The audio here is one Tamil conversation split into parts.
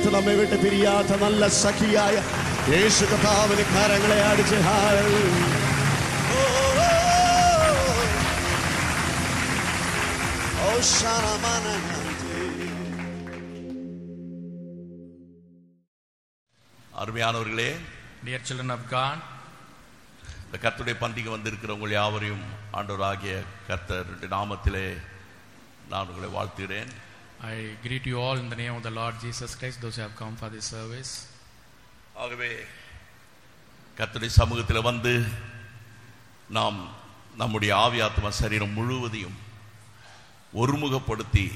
നമ്മെ വിട്ട് പിരിയാത്ത നല്ല സഖിയായ യേശു കഥാവിന് കരങ്ങളെ അടിച്ച് ഹാൽ ഓ ശരമന அருமையானவர்களே Dear children of God, இந்த கர்த்தருடைய பந்திக்கு வந்திருக்கிற உங்கள் யாவரையும் ஆண்டவராகிய கர்த்தருடைய நாமத்திலே நான் உங்களை வாழ்த்துகிறேன் I greet you all in the name of the Lord Jesus Christ, those who have come for this service. ஆகவே கர்த்தருடைய சமூகத்தில் வந்து நாம் நம்முடைய ஆவி ஆத்ம சரீரம் முழுவதையும் ஒருமுகப்படுத்தி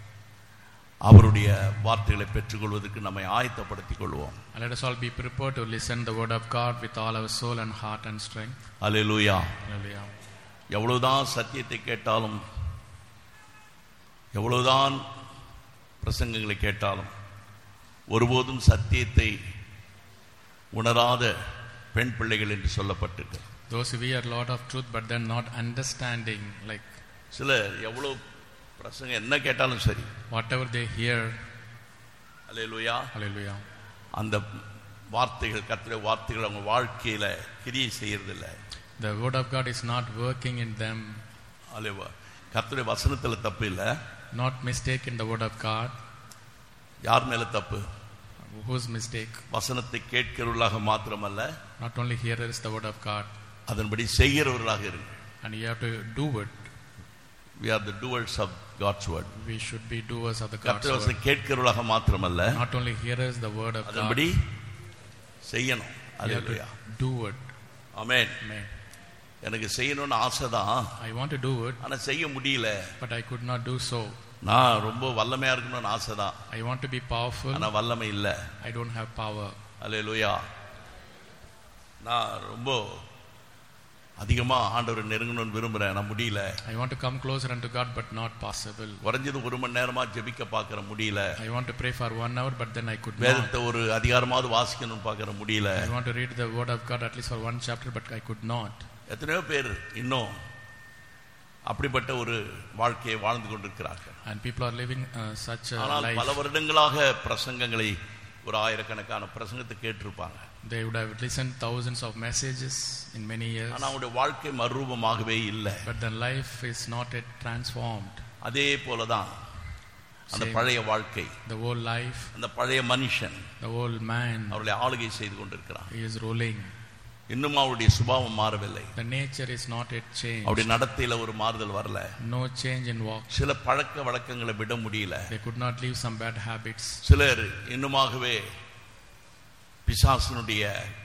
அவருடைய வார்த்தைகளை பெற்றுக்கொள்வதற்கு நம்மை ஆயத்தப்படுத்திக் கொள்வோம் And let us all be prepared to listen the word of God with all our soul and heart and strength. Hallelujah Hallelujah. எவ்வளவுதான் சத்தியத்தை கேட்டாலும் எவ்வளவுதான் பிரசங்கங்களை கேட்டாலும் ஒருபோதும் சத்தியத்தை உணராத பெண் பிள்ளைகள் என்று சொல்லப்பட்டிருக்கு Those who hear a lot of truth but then not understanding, like சிலர் எவ்வளவு பிரசங்கம் என்ன கேட்டாலும் சரி whatever they hear, hallelujah hallelujah. அந்த வார்த்தைகள் கர்த்தருடைய வார்த்தைகள் அவங்க வாழ்க்கையில கிரியை செய்யறதில்ல The word of God is not working in them, அல்லேவா கர்த்தருடைய வசனத்துல தப்பு இல்லை not mistake in the word of God. யார் மேல தப்பு Whose mistake? வசனத்தை கேட்கிறவர்களாக மாத்திரமல்ல Not only hearers the word of God, அதன்படி செய்கிறவர்களாக இருங்க and you have to do it. we are the doers of God's word We should be doers of the God's கர்த்தர் word. வசனம் கேட்கிறவர்களாக மாத்திரமல்ல Not only hearers the word of God, அதன்படி செய்யணும் you have hallelujah to do it. Amen Amen. எனக்கு செய்யணும்னு ஆசைதான் I want to do it, ஆனா செய்ய முடியல but I could not do so. நான் ரொம்ப வல்லமையா இருக்கணும்னு ஆசைதான் I want to be powerful, ஆனா வல்லமை இல்ல I don't have power. அல்லேலூயா நான் ரொம்ப அதிகமா ஆண்டவரை நெருங்கணும்னு விரும்புறேன் நான் முடியல I want to come closer unto God, but not possible. குறைஞ்சது ஒரு மணி நேரமா ஜெபிக்க பார்க்கற முடியல I want to pray for one hour, but then I could not. வேதத்தை ஒரு அதிகாரமாவது வாசிக்கணும்னு பார்க்கற முடியல I want to read the word of God at least for one chapter, but I could not. எத்தனையோ பேர் இன்னும் அப்படிப்பட்ட ஒரு வாழ்க்கையை வாழ்ந்து கொண்டிருக்கிறார்கள் And people are living uh, such a ஆனால் பல life. வருடங்களாக பிரசங்கங்களை ஒரு ஆயிரக்கணக்கான பிரசங்கத்தை கேட்டிருப்பாங்க They would have listened thousands of messages in many years, ஆனா அவங்களுடைய வாழ்க்கை மறுரூபமாகவே இல்லை but their life is not yet transformed. அதே போலதான் அந்த Same. பழைய வாழ்க்கை The whole life, அந்த பழைய மனுஷன் the whole man அவர்களை ஆளுகை செய்து கொண்டிருக்கிறான் he is ruling. இன்னும் அவருடைய சுபாவம் மாறவில்லை The nature is not yet changed. அவருடைய நடத்தையில ஒரு மாறுதல் வரல No change in walk. சில பழக்க வழக்கங்களை விட முடியல They could not leave some bad habits. சிலர் இன்னுமாகவே பிசாசனுடைய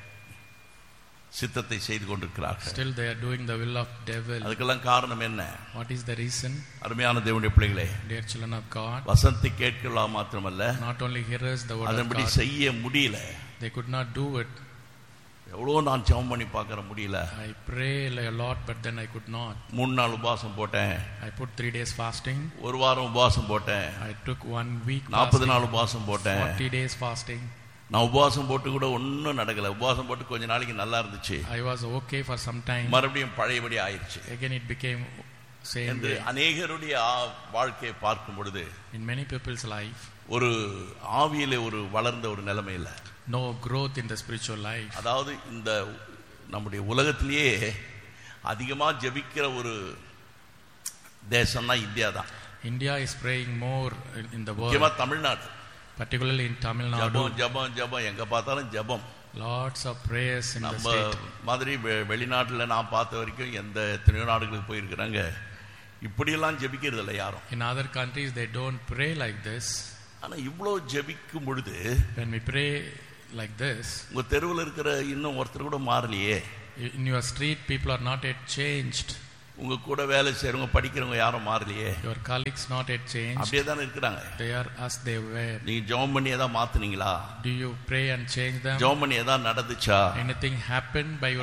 சித்தத்தை செய்து கொண்டிருக்கிறார்கள் Still they are doing the will of devil. அதுக்கெல்லாம் காரணம் என்ன What is the reason? அருமையான தேவனுடைய பிள்ளைகளே Dear children of God, வசனத்தை கேட்கலாம் மாத்திரமல்ல not only hearers the word of அதன்படி God, செய்ய முடியல they could not do it. எவ்வளோ நான் ஜெபம் பண்ணி பார்க்கற முடியல I pray a lot, but then I could not. மூணு நாள் உபவாசம் போட்டேன் I put three days fasting. ஒரு வாரம் உபவாசம் போட்டேன் I took one week நாற்பது fasting, நாள் உபவாசம் போட்டேன் 40 days fasting. நான் உபவாசம் போட்டு கூட ஒன்றும் நடக்கல உபவாசம் போட்டு கொஞ்ச நாளைக்கு நல்லா இருந்துச்சு I was okay for some time. மறுபடியும் பழையபடி ஆயிடுச்சு Again, it became same என்று way. அநேகருடைய ஆ- வாழ்க்கையை பார்க்கும் பொழுது In many people's life, ஒரு ஆவியிலே ஒரு வளர்ந்த ஒரு நிலைமை இல்லை no growth in the spiritual life. அதாவது இந்த நம்முடைய உலகத்திலேயே அதிகமா ஜெபிக்கிற ஒரு தேசம்னா இந்தியா தான் India is praying more in, in the முக்கியமா world, Tamil Nadu particularly in Tamil Nadu. ஜபம் ஜபம் ஜபம் எங்க பார்த்தாலும் ஜபம் Lots of prayers in the நம்ம state. மாதிரி வெ- வெளிநாட்டுல நான் பார்த்த வரைக்கும் எந்த எத்தனையோ நாடுகளுக்கு போயிருக்கிறாங்க இப்படியெல்லாம் ஜெபிக்கிறது இல்லை யாரும் In other countries, they don't pray like this. ஆனா இவ்வளோ ஜெபிக்கும் பொழுது When we pray like this, உங்க தெருவில் இருக்கிற இன்னும் ஒருத்தர் கூட மாறலையே in your street, people are not yet changed. உங்க கூட வேலை செய்யறவங்க படிக்கிறவங்க யாரும் மாறலையே Your colleagues not yet changed. அப்படியே தானே இருக்கிறாங்க They are as they were. நீங்க ஜெபம் பண்ணி ஏதாவது மாத்துனீங்களா Do you pray and change them? ஜெபம் பண்ணி ஏதாவது நடந்துச்சா Anything happened by your